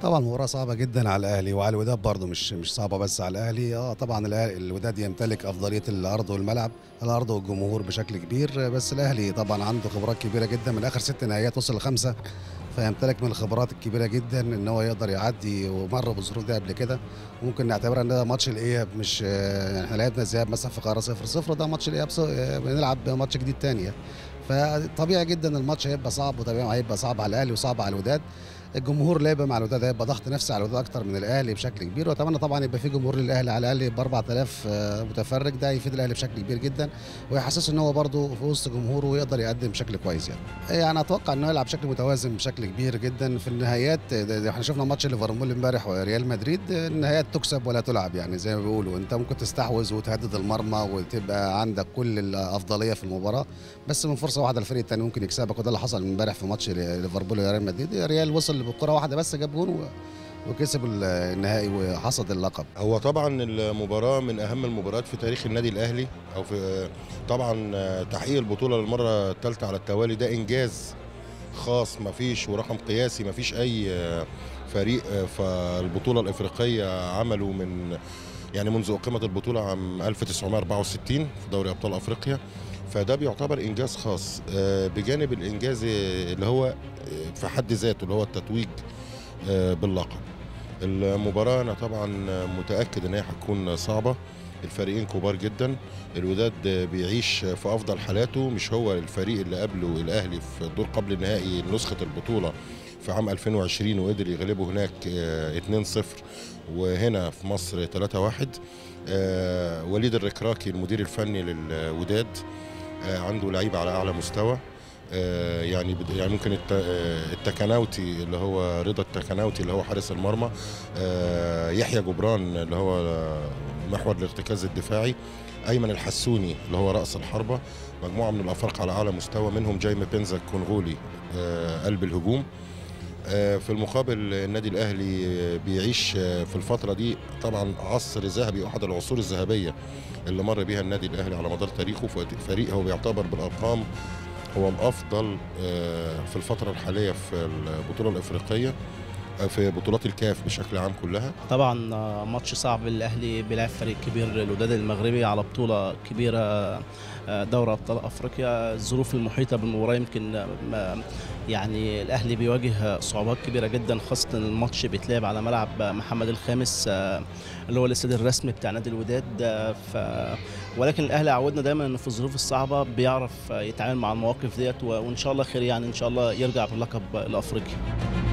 طبعا مباراة صعبة جدا على الأهلي وعلى الوداد برضه مش مش صعبة بس على الأهلي اه طبعا الأهلي- الوداد يمتلك أفضلية الأرض والملعب الأرض والجمهور بشكل كبير بس الأهلي طبعا عنده خبرات كبيرة جدا من آخر ست نهائيات وصل لخمسة فيمتلك من الخبرات الكبيرة جدا إن هو يقدر يعدي ومر بالظروف دي قبل كده وممكن نعتبرها إن ده ماتش الإياب مش آه، يعني احنا لعبنا الذهاب مثلا في قارة صفر صفر ده ماتش الإياب ص- آه، بنلعب ماتش جديد تاني يعني. فطبيعي جدا الماتش هيبقى صعب وطبيعي هيبقى صعب على الاهلي وصعب على الوداد الجمهور لعب مع الوداد هيبقى ضغط نفسي على الوداد اكتر من الاهلي بشكل كبير واتمنى طبعا يبقى في جمهور للاهلي على الاقل ب 4000 آه، متفرج ده يفيد الاهلي بشكل كبير جدا ويحسسه ان هو برده في وسط جمهوره ويقدر يقدم بشكل كويس يعني يعني اتوقع انه يلعب بشكل متوازن بشكل كبير جدا في النهايات ده- ده احنا شفنا ماتش ليفربول امبارح وريال مدريد النهايات تكسب ولا تلعب يعني زي ما بيقولوا انت ممكن تستحوذ وتهدد المرمى وتبقى عندك كل الافضليه في المباراه بس من فرصه واحده الفريق الثاني ممكن يكسبك وده اللي حصل امبارح في ماتش ليفربول وريال مدريد ريال وصل بكره واحده بس جاب جون و- وكسب النهائي وحصد اللقب هو طبعا المباراة من أهم المباريات في تاريخ النادي الأهلي أو في طبعا تحقيق البطولة للمرة الثالثة على التوالي ده إنجاز خاص مفيش ورقم قياسي مفيش أي فريق في البطولة الإفريقية عمله من يعني منذ أقيمت البطولة عام 1964 في دوري أبطال أفريقيا فده بيعتبر إنجاز خاص آه، بجانب الإنجاز اللي هو آه، في حد ذاته اللي هو التتويج آه، باللقب المباراة أنا طبعا متأكد إن هي هتكون صعبة الفريقين كبار جدا الوداد بيعيش في أفضل حالاته مش هو الفريق اللي قبله الأهلي في الدور قبل النهائي نسخة البطولة في عام 2020 وقدر يغلبه هناك آه، 2-0 وهنا في مصر 3-1 آه، وليد الركراكي المدير الفني للوداد آه، عنده لعيبة على أعلى مستوى آه، يعني بد- يعني ممكن الت- آه، التكناوتي اللي هو رضا التكناوتي اللي هو حارس المرمى آه، يحيى جبران اللي هو آه، محور الارتكاز الدفاعي ايمن الحسوني اللي هو راس الحربه مجموعه من الافارقه على اعلى مستوى منهم جايمي بنزا الكونغولي آه، قلب الهجوم آه، في المقابل النادي الاهلي آه، بيعيش آه، في الفتره دي طبعا عصر ذهبي واحد العصور الذهبيه اللي مر بيها النادي الاهلي على مدار تاريخه فريق هو بيعتبر بالارقام هو الافضل آه، في الفتره الحاليه في البطوله الافريقيه آه، في بطولات الكاف بشكل عام كلها طبعا آه، ماتش صعب الاهلي بيلعب فريق كبير الوداد المغربي على بطوله كبيره آه، دوري ابطال افريقيا الظروف المحيطه بالمباراه يمكن آه، ما- يعني الاهلي بيواجه صعوبات كبيره جدا خاصه إن الماتش بيتلعب على ملعب محمد الخامس آه، اللي هو الاستاد الرسمي بتاع نادي الوداد آه، ف ولكن الاهلي عودنا دايما انه في الظروف الصعبه بيعرف آه، يتعامل مع المواقف ديت و- وان شاء الله خير يعني ان شاء الله يرجع باللقب الافريقي